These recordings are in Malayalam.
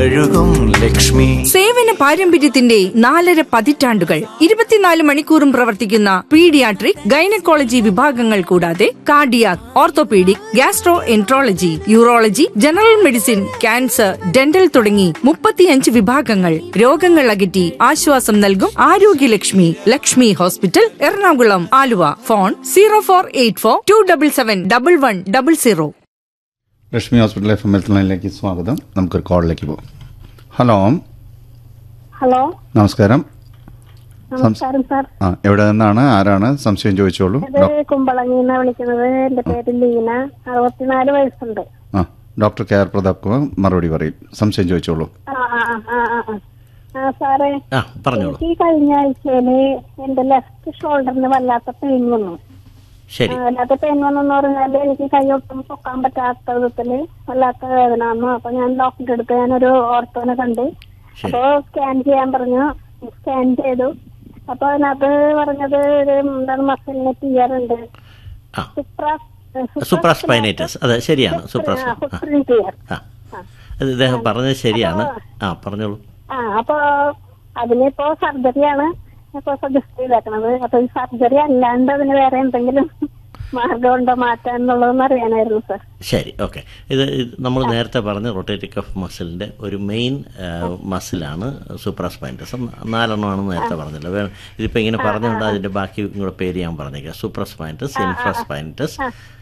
തഴുകും ലക്ഷ്മി സേവന പാരമ്പര്യത്തിന്റെ നാലര പതിറ്റാണ്ടുകൾ ഇരുപത്തിനാല് മണിക്കൂറും പ്രവർത്തിക്കുന്ന പീഡിയാട്രിക് ഗൈനക്കോളജി വിഭാഗങ്ങൾ കൂടാതെ cardiac orthopaedic gastroenterology urology general medicine cancer dental തുടങ്ങി മുപ്പത്തിയഞ്ച് വിഭാഗങ്ങൾ രോഗങ്ങൾ അകറ്റി ആശ്വാസം നൽകും Arogyalakshmi Lakshmi hospital Ernakulam Aluva phone zero four eight four two double seven double one double zero Lakshmi hospital F M health ലൈനിലേക്ക് സ്വാഗതം നമുക്കൊരു കോളിലേക്ക് പോകാം ഹലോ ഹലോ നമസ്കാരം നമസ്കാരം സാർ ആ എവിടെ നിന്നാണ് ആരാണ് സംശയം ചോദിച്ചോളൂ ഇത് ഡോക്- കുമ്പളങ്ങിന്നാ വിളിക്കുന്നത് എന്റെ പേര് ലീന അറുപത്തിനാല് വയസ്സുണ്ട് ആ doctor K R Prathap Kumar മറുപടി പറയും സംശയം ചോദിച്ചോളൂ ആ ആ ആ ആ ആ. ആ സാറേ ആ പറഞ്ഞോളൂ എനിക്ക് ഈ കഴിഞ്ഞ ആഴ്ചയില് എന്റെ ലെഫ്റ്റ് ഷോൾഡറിന് വല്ലാത്ത പെയിൻ വന്നു ശരി ആ, വല്ലാത്ത പെയിൻ വന്നെന്ന് പറഞ്ഞാല് എനിക്ക് കൈ ഒട്ടും പൊക്കാൻ പറ്റാത്ത വിധത്തില് വല്ലാത്ത വേദന വന്നു അപ്പൊ ഞാൻ ഡോക്ടറെ അടുത്ത് ഞാനൊരു ഓർത്തോനെ കണ്ട് അപ്പൊ സ്കാൻ ചെയ്യാൻ പറഞ്ഞു സ്കാൻ ചെയ്തു അപ്പൊ അതിനകത്ത് പറഞ്ഞത് ഒരു എന്താണ് മസിലിന് ടീയറുണ്ട് ആ സുപ്രാസ്പൈനൈറ്റസ് അതെ ശരിയാണ് സുപ്രാസ് ആ ടീയർ ആ അത് ഇദ്ദേഹം പറഞ്ഞത് ശരിയാണ് ആ പറഞ്ഞോളൂ ആ അപ്പൊ അതിനിപ്പോ സർജറിയാണ് ഇപ്പൊ സജസ്റ്റ് ചെയ്തേക്കണത് അപ്പൊ ഈ സർജറി അല്ലാണ്ട് അതിന് വേറെ എന്തെങ്കിലും മാർഗമുണ്ടോ മാറ്റാൻ എന്നുള്ളതെന്ന് അറിയാനായിരുന്നു സാർ ശരി ഓക്കെ ഇത് ഇത് നമ്മൾ നേരത്തെ പറഞ്ഞ റൊട്ടേറ്റിക് ഓഫ് മസിലിൻ്റെ ഒരു മെയിൻ മസിലാണ് സൂപ്രാസ്പൈനറ്റസ് നാലെണ്ണമാണെന്ന് നേരത്തെ പറഞ്ഞല്ലോ വേ- ഇതിപ്പോൾ ഇങ്ങനെ പറഞ്ഞുകൊണ്ട് അതിൻ്റെ ബാക്കി കൂടെ പേര് ഞാൻ പറഞ്ഞേക്കാം സൂപ്രാസ്പൈനറ്റസ് ഇൻഫ്രാസ്പൈനറ്റസ്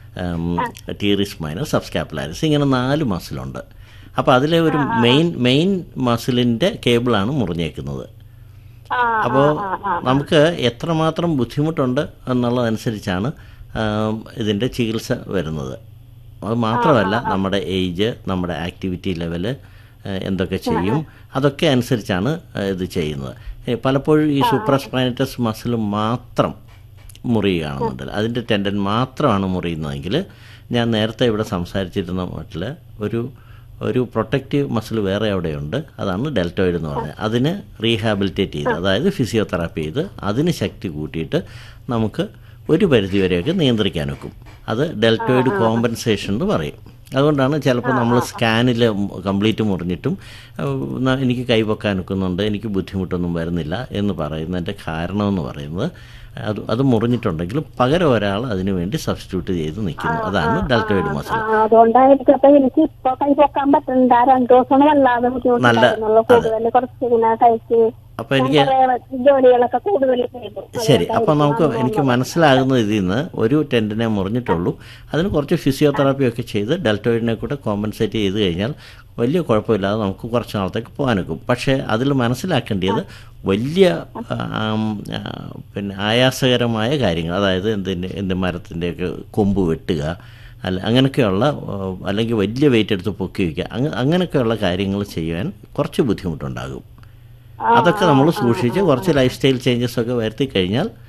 ടീറിസ് മൈനസ് സബ്സ്കാപ്പുലാരിസ് ഇങ്ങനെ നാല് മസിലുണ്ട് അപ്പോൾ അതിലെ ഒരു മെയിൻ മെയിൻ മസിലിൻ്റെ കേബിളാണ് മുറിഞ്ഞേക്കുന്നത് ആ അപ്പോൾ നമുക്ക് എത്രമാത്രം ബുദ്ധിമുട്ടുണ്ട് എന്നുള്ളതനുസരിച്ചാണ് ആം, ഇതിൻ്റെ ചികിത്സ വരുന്നത് അത് മാത്രമല്ല നമ്മുടെ ഏജ് നമ്മുടെ ആക്ടിവിറ്റി ലെവല് ഏഹ്, എന്തൊക്കെ ചെയ്യും അതൊക്കെ അനുസരിച്ചാണ് ഏഹ്, ഇത് ചെയ്യുന്നത് ഏഹ്, പലപ്പോഴും ഈ സൂപ്രസ്പൈനറ്റസ് മസിൽ മാത്രം മുറിയുകയാണെന്നുണ്ട് അതിൻ്റെ ടെൻഡൻ മാത്രമാണ് മുറിയുന്നതെങ്കിൽ ഞാൻ നേരത്തെ ഇവിടെ സംസാരിച്ചിരുന്ന മട്ടിൽ ഒരു ഒരു പ്രൊട്ടക്റ്റീവ് മസിൽ വേറെ അവിടെയുണ്ട് അതാണ് ഡെൽറ്റോയിഡ് എന്ന് പറഞ്ഞത് അതിന് റീഹാബിലിറ്റേറ്റ് ചെയ്ത് അതായത് ഫിസിയോതെറാപ്പി ചെയ്ത് അതിന് ശക്തി കൂട്ടിയിട്ട് നമുക്ക് ഒരു പരിധിവരെയൊക്കെ നിയന്ത്രിക്കാൻ ഒക്കും അത് ഡെൽറ്റോയിഡ് കോമ്പൻസേഷൻ എന്ന് പറയും അതുകൊണ്ടാണ് ചിലപ്പോൾ നമ്മൾ സ്കാനിൽ കംപ്ലീറ്റ് മുറിഞ്ഞിട്ടും ഏഹ്, ന- എനിക്ക് കൈപൊക്കാൻ ഒക്കുന്നുണ്ട് എനിക്ക് ബുദ്ധിമുട്ടൊന്നും വരുന്നില്ല എന്ന് പറയുന്നതിൻ്റെ കാരണമെന്ന് പറയുന്നത് അത് അത് മുറിഞ്ഞിട്ടുണ്ടെങ്കിലും പകരം ഒരാൾ അതിനു വേണ്ടി സബ്സ്റ്റിറ്റ്യൂട്ട് ചെയ്ത് നിൽക്കുന്നു അതാണ് ഡെൽറ്റോയിഡ് മസിൽ ആ, അതുകൊണ്ടായിരിക്കും അപ്പൊ എനിക്ക് ഇപ്പൊ കൈ പൊക്കാൻ പറ്റുന്നുണ്ട് ആ രണ്ടു ദിവസം വല്ലാതെ ബുദ്ധിമുട്ടുണ്ടായിരുന്നുള്ളൂ കൂടുതൽ കുറച്ച് ഇങ്ങനെ കഴിച്ച് അപ്പോൾ എനിക്ക് കുറെ ജോലികളൊക്കെ കൂടുതൽ ചെയ്തു ശരി അപ്പോൾ നമുക്ക് എനിക്ക് മനസ്സിലാകുന്ന ഇതിൽ നിന്ന് ഒരു ടെൻഡിനെ മുറിഞ്ഞിട്ടുള്ളൂ അതിന് കുറച്ച് ഫിസിയോതെറാപ്പി ഒക്കെ ചെയ്ത് ഡെൽറ്റോയിഡിനെ കൂടെ കോമ്പൻസേറ്റ് ചെയ്ത് കഴിഞ്ഞാൽ വലിയ കുഴപ്പമില്ലാതെ നമുക്ക് കുറച്ച് നാളത്തേക്ക് പോകാനൊക്കും പക്ഷേ അതിൽ മനസ്സിലാക്കേണ്ടത് വലിയ ആം, ആ, പിന്നെ ആയാസകരമായ കാര്യങ്ങൾ അതായത് എന്തിൻ്റെ എന്ത് മരത്തിൻ്റെയൊക്കെ കൊമ്പ് വെട്ടുക അല്ല അങ്ങനെയൊക്കെയുള്ള ആ, അല്ലെങ്കിൽ വലിയ വെയിറ്റ് എടുത്ത് പൊക്കി വയ്ക്കുക അങ്ങ അങ്ങനെയൊക്കെയുള്ള കാര്യങ്ങൾ ചെയ്യാൻ കുറച്ച് ബുദ്ധിമുട്ടുണ്ടാകും അതൊക്കെ നമ്മൾ സൂക്ഷിച്ച് കുറച്ച് ലൈഫ് സ്റ്റൈൽ ചേഞ്ചസ് ഒക്കെ വരുത്തി കഴിഞ്ഞാൽ